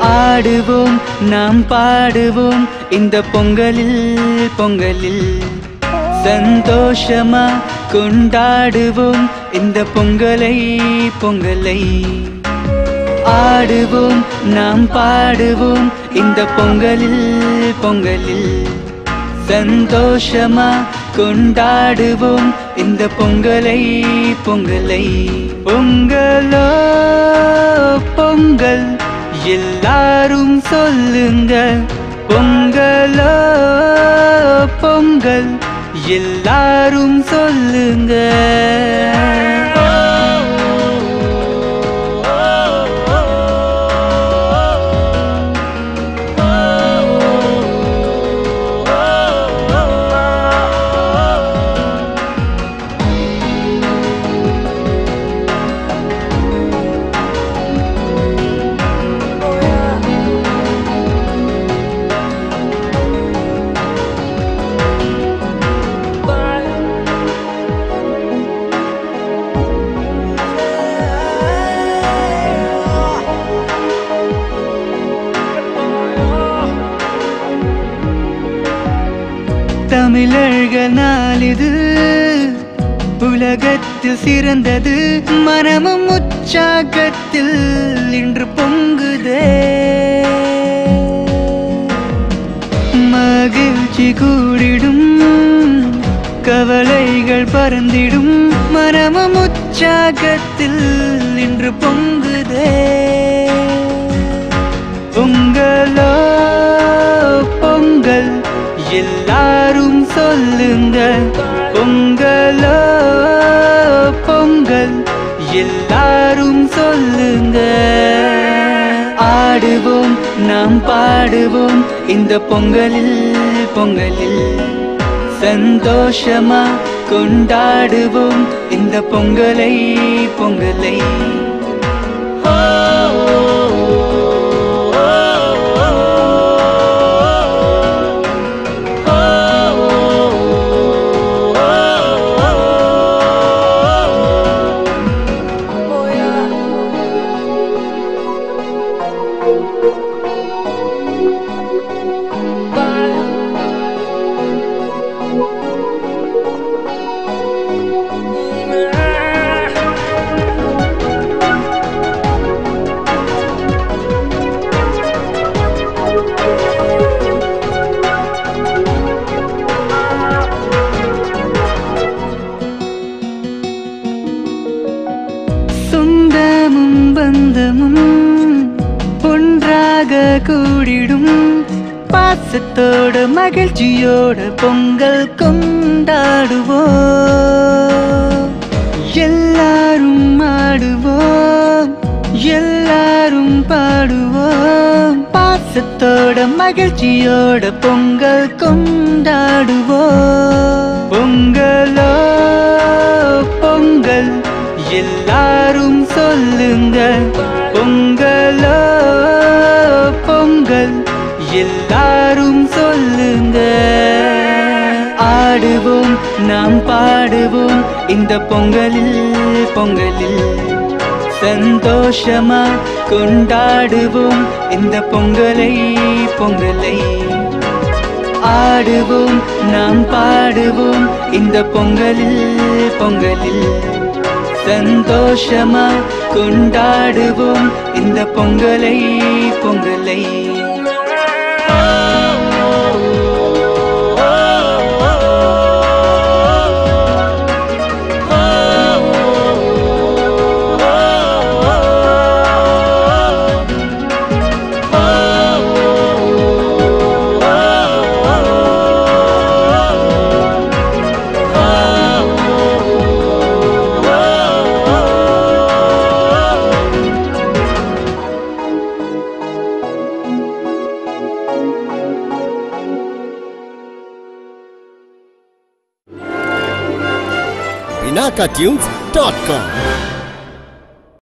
ஆடுவோம் நாம் பாடுவோம் இந்த பொங்கலில் பொங்கலில் சந்தோஷமா கொண்டாடுவோம் இந்த பொங்கலை பொங்கலை ஆடுவோம் நாம் பாடுவோம் இந்த பொங்கலில் பொங்கலில் சந்தோஷமா கொண்டாடுவோம் இந்த பொங்கலை பொங்கலை பொங்கலோ பொங்கல் எல்லாரும் சொல்லுங்க பொங்கலோ பொங்கல் எல்லாரும் சொல்லுங்க தமிழர்கள் நாளிது உலகத்தில் சிறந்தது மனமும் உற்சாகத்தில் இன்று பொங்குதே மகிழ்ச்சி கூடிடும் கவலைகள் பறந்திடும் மனமும் உற்சாகத்தில் இன்று பொங்குதே பொங்கலோ பொங்கல் எல்லாரும் சொல்லுங்க பொங்கலோ பொங்கல் எல்லாரும் சொல்லுங்க ஆடுவோம் நாம் பாடுவோம் இந்த பொங்கலில் பொங்கலில் சந்தோஷமா கொண்டாடுவோம் இந்த பொங்கலை பொங்கலை சொந்தமும் பந்தமும் ஒன்றாக கூடிடும் பாசத்தோட மகிழ்ச்சியோட பொங்கல் கொண்டாடுவோம் எல்லாரும் ஆடுவோம் எல்லாரும் பாடுவோம் பாசத்தோட மகிழ்ச்சியோட பொங்கல் கொண்டாடுவோம் பொங்கலோ பொங்கல் எல்லாரும் சொல்லுங்க பொங்கலோ பொங்கல் எல்லாரும் சொல்லுங்க ஆடுவோம் நாம் பாடுவோம் இந்த பொங்கலில் பொங்கலில் சந்தோஷமா கொண்டாடுவோம் இந்த பொங்கலை பொங்கலை ஆடுவோம் நாம் பாடுவோம் இந்த பொங்கலில் பொங்கலில் சந்தோஷமா கொண்டாடுவோம் இந்த பொங்கலை பொங்கலை pinakatunes.com